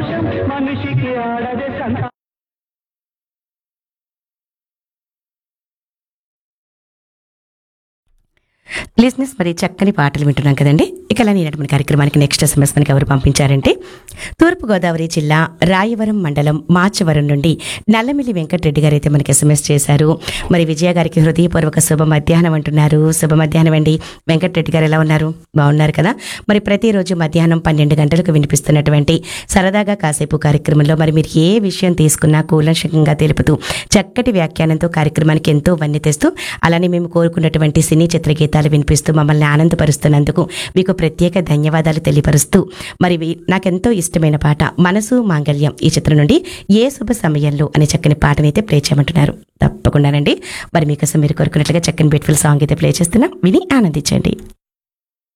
సంతోషం మనిషికి ఆడదే సంతోషం లిజినెస్ మరి చక్కని పాటలు వింటున్నాం కదండి ఇక అలా నేనటి మన కార్యక్రమానికి నెక్స్ట్ ఎస్ఎంఎస్ మనకి ఎవరు పంపించారంటే తూర్పుగోదావరి జిల్లా రాయవరం మండలం మాచవరం నుండి నల్లమిల్లి వెంకటరెడ్డి గారు అయితే మనకి ఎస్ఎంఎస్ చేశారు మరి విజయ గారికి హృదయపూర్వక శుభ మధ్యాహ్నం అంటున్నారు శుభ మధ్యాహ్నం అండి వెంకటరెడ్డి గారు ఎలా ఉన్నారు బాగున్నారు కదా మరి ప్రతిరోజు మధ్యాహ్నం పన్నెండు గంటలకు వినిపిస్తున్నటువంటి సరదాగా కాసేపు కార్యక్రమంలో మరి మీరు ఏ విషయం తీసుకున్నా కూలంశకంగా తెలుపుతూ చక్కటి వ్యాఖ్యానంతో కార్యక్రమానికి ఎంతో వన్నె తెస్తూ అలానే మేము కోరుకున్నటువంటి సినీ చిత్ర గీతాలు వినిపిస్తూ మమ్మల్ని ఆనందపరుస్తున్నందుకు మీకు ప్రత్యేక ధన్యవాదాలు తెలియపరుస్తూ మరి వి- నాకెంతో ఇష్టమైన పాట మనసు మాంగళ్యం ఈ చిత్రం నుండి ఏ శుభ సమయంలో అనే చక్కని పాటనైతే ప్లే చేయమంటున్నారు తప్పకుండానండి మరి మీకోసం మీరు కోరుకున్నట్లుగా చక్కని బ్యూటిఫుల్ సాంగ్ అయితే ప్లే చేస్తున్నాం విని ఆనందించండి